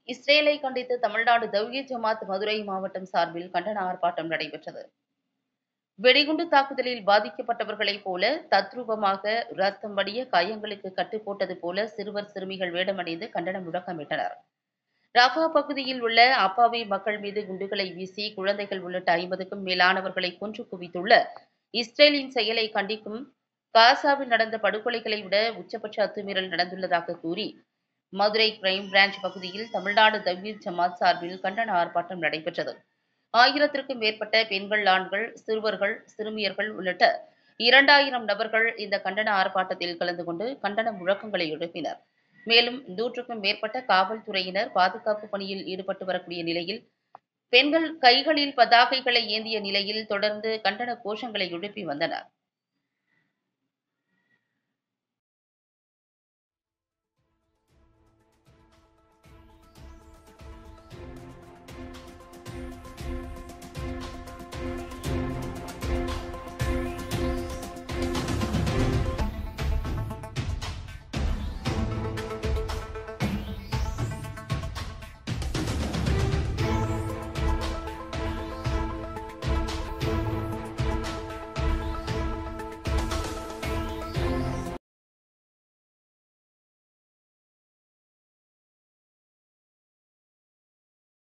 இஸ்ரேலை கண்டித்து தமிழ்நாடு தவ்ஹீத் ஜமாத் மதுரை மாவட்டம் சார்பில் கண்டன ஆர்ப்பாட்டம் நடைபெற்றது வெடிகுண்டு தாக்குதலில் பாதிக்கப்பட்டவர்களைப் போல தத்ரூபமாக ரத்தம் வடிய காயங்களுக்கு கட்டு போட்டது போல சிறுவர் சிறுமிகள் வேடமணிந்து கண்டன முழக்கமிட்டனர் ரஃபா பகுதியில் உள்ள அப்பாவி மக்கள் மீது குண்டுகளை வீசி குழந்தைகள் உள்ளிட்ட ஐம்பதுக்கும் மேலானவர்களை கொன்று குவித்துள்ள இஸ்ரேலின் செயலை கண்டிக்கும் காசாவில் நடந்த படுகொலைகளை விட உச்சபட்ச அத்துமீறல் நடந்துள்ளதாக கூறி மதுரை கிரைம் பிரான்ச் பகுதியில் தமிழ்நாடு தவ்ஹீத் ஜமாத் சார்பில் கண்டன ஆர்ப்பாட்டம் நடைபெற்றது ஆயிரத்திற்கும் மேற்பட்ட பெண்கள் ஆண்கள் சிறுவர்கள் சிறுமியர்கள் உள்ளிட்ட இரண்டாயிரம் நபர்கள் இந்த கண்டன ஆர்ப்பாட்டத்தில் கலந்து கொண்டு கண்டன முழக்கங்களை எழுப்பினர் மேலும் நூற்றுக்கும் மேற்பட்ட காவல்துறையினர் பாதுகாப்பு பணியில் ஈடுபட்டு வரக்கூடிய நிலையில் பெண்கள் கைகளில் பதாகைகளை ஏந்திய நிலையில் தொடர்ந்து கண்டன கோஷங்களை எழுப்பி வந்தனர்